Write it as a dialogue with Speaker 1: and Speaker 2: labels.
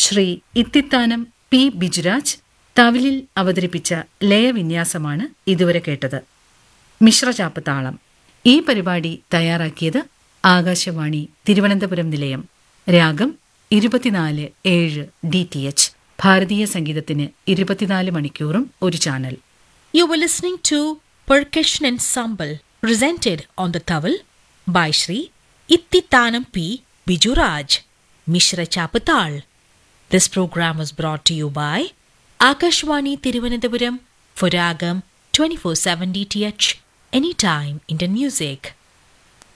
Speaker 1: Shri Ithithanam P Bijuraj തവിലിൽ അവതരിപ്പിച്ച ലയവിന്യാസമാണ് ഇതുവരെ കേട്ടത് മിശ്രചാപ്പ് താളം ഈ പരിപാടി തയ്യാറാക്കിയത് ആകാശവാണി തിരുവനന്തപുരം നിലയം രാഗം ഇരുപത്തിനാല് ഏഴ് ഡി ടി എച്ച് ഭാരതീയ സംഗീതത്തിന് ഇരുപത്തിനാല് മണിക്കൂറും ഒരു channel
Speaker 2: You were listening to Percussion Ensemble presented on the towel by Shri Ittitanam P. Bijuraj, Mishra Chapatal. This program was brought to you by Akashwani Tiruvananthapuram for Ragam 24/7 DTH Anytime Indian Music.